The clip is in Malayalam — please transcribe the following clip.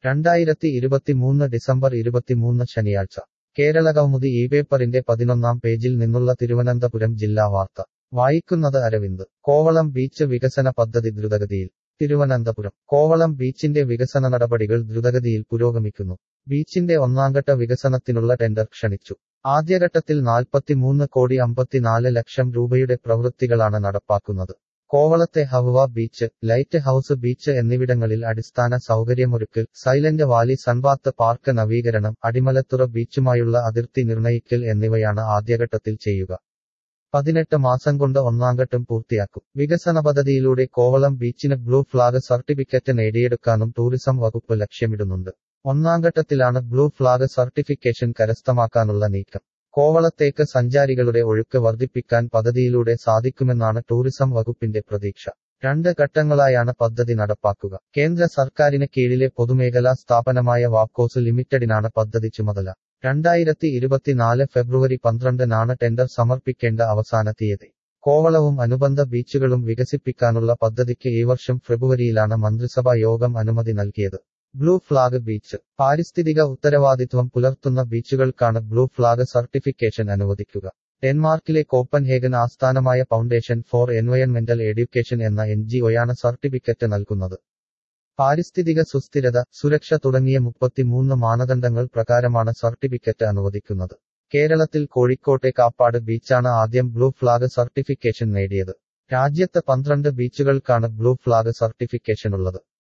രണ്ടായിരത്തി ഇരുപത്തിമൂന്ന് ഡിസംബർ ഇരുപത്തിമൂന്ന് ശനിയാഴ്ച കേരള കൗമുദി ഈ പേപ്പറിന്റെ പതിനൊന്നാം പേജിൽ നിന്നുള്ള തിരുവനന്തപുരം ജില്ലാ വാർത്ത വായിക്കുന്നത് അരവിന്ദ് കോവളം ബീച്ച് വികസന പദ്ധതി ദ്രുതഗതിയിൽ തിരുവനന്തപുരം കോവളം ബീച്ചിന്റെ വികസന നടപടികൾ ദ്രുതഗതിയിൽ പുരോഗമിക്കുന്നു ബീച്ചിന്റെ ഒന്നാംഘട്ട വികസനത്തിനുള്ള ടെൻഡർ ക്ഷണിച്ചു ആദ്യഘട്ടത്തിൽ നാൽപ്പത്തിമൂന്ന് കോടി അമ്പത്തിനാല് ലക്ഷം രൂപയുടെ പ്രവൃത്തികളാണ് നടപ്പാക്കുന്നത് കോവളത്തെ Hawa Beach Lighthouse Beach എന്നിവിടങ്ങളിൽ അടിസ്ഥാന സൗകര്യമൊരുക്കൽ സൈലന്റ് വാലി സൺബാത്ത് പാർക്ക് നവീകരണം അടിമലത്തുറ ബീച്ചുമായുള്ള അതിർത്തി നിർണയിക്കൽ എന്നിവയാണ് ആദ്യഘട്ടത്തിൽ ചെയ്യുക പതിനെട്ട് മാസം കൊണ്ട് ഒന്നാംഘട്ടം പൂർത്തിയാക്കും വികസന പദ്ധതിയിലൂടെ കോവളം ബീച്ചിന് ബ്ലൂ ഫ്ലാഗ് സർട്ടിഫിക്കറ്റ് നേടിയെടുക്കാനും ടൂറിസം വകുപ്പ് ലക്ഷ്യമിടുന്നുണ്ട് ഒന്നാംഘട്ടത്തിലാണ് ബ്ലൂ ഫ്ലാഗ് സർട്ടിഫിക്കേഷൻ കരസ്ഥമാക്കാനുള്ള നീക്കം കോവളത്തേക്ക് സഞ്ചാരികളുടെ ഒഴുക്ക് വർദ്ധിപ്പിക്കാൻ പദ്ധതിയിലൂടെ സാധിക്കുമെന്നാണ് ടൂറിസം വകുപ്പിന്റെ പ്രതീക്ഷ രണ്ട് ഘട്ടങ്ങളായാണ് പദ്ധതി നടപ്പാക്കുക കേന്ദ്ര സർക്കാരിന് കീഴിലെ പൊതുമേഖലാ സ്ഥാപനമായ വാപ്കോസ് ലിമിറ്റഡിനാണ് പദ്ധതി ചുമതല രണ്ടായിരത്തി ഇരുപത്തിനാല് ഫെബ്രുവരി പന്ത്രണ്ടിനാണ് ടെൻഡർ സമർപ്പിക്കേണ്ട അവസാന തീയതി കോവളവും അനുബന്ധ ബീച്ചുകളും വികസിപ്പിക്കാനുള്ള പദ്ധതിക്ക് ഈ വർഷം ഫെബ്രുവരിയിലാണ് മന്ത്രിസഭാ യോഗം അനുമതി നൽകിയത് ബ്ലൂ ഫ്ലാഗ് ബീച്ച് പാരിസ്ഥിതിക ഉത്തരവാദിത്വം പുലർത്തുന്ന ബീച്ചുകൾക്കാണ് ബ്ലൂ ഫ്ലാഗ് സർട്ടിഫിക്കേഷൻ അനുവദിക്കുക ഡെൻമാർക്കിലെ കോപ്പൻഹേഗൻ ആസ്ഥാനമായ ഫൗണ്ടേഷൻ ഫോർ എൻവയൺമെന്റൽ എഡ്യൂക്കേഷൻ എന്ന എൻ ജിഒയാണ് സർട്ടിഫിക്കറ്റ് നൽകുന്നത് പാരിസ്ഥിതിക സുസ്ഥിരത സുരക്ഷ തുടങ്ങിയ മുപ്പത്തിമൂന്ന് മാനദണ്ഡങ്ങൾ പ്രകാരമാണ് സർട്ടിഫിക്കറ്റ് അനുവദിക്കുന്നത് കേരളത്തിൽ കോഴിക്കോട്ടെ കാപ്പാട് ബീച്ചാണ് ആദ്യം ബ്ലൂ ഫ്ലാഗ് സർട്ടിഫിക്കേഷൻ നേടിയത് രാജ്യത്ത് പന്ത്രണ്ട് ബീച്ചുകൾക്കാണ് ബ്ലൂ ഫ്ലാഗ് സർട്ടിഫിക്കേഷനുള്ളത്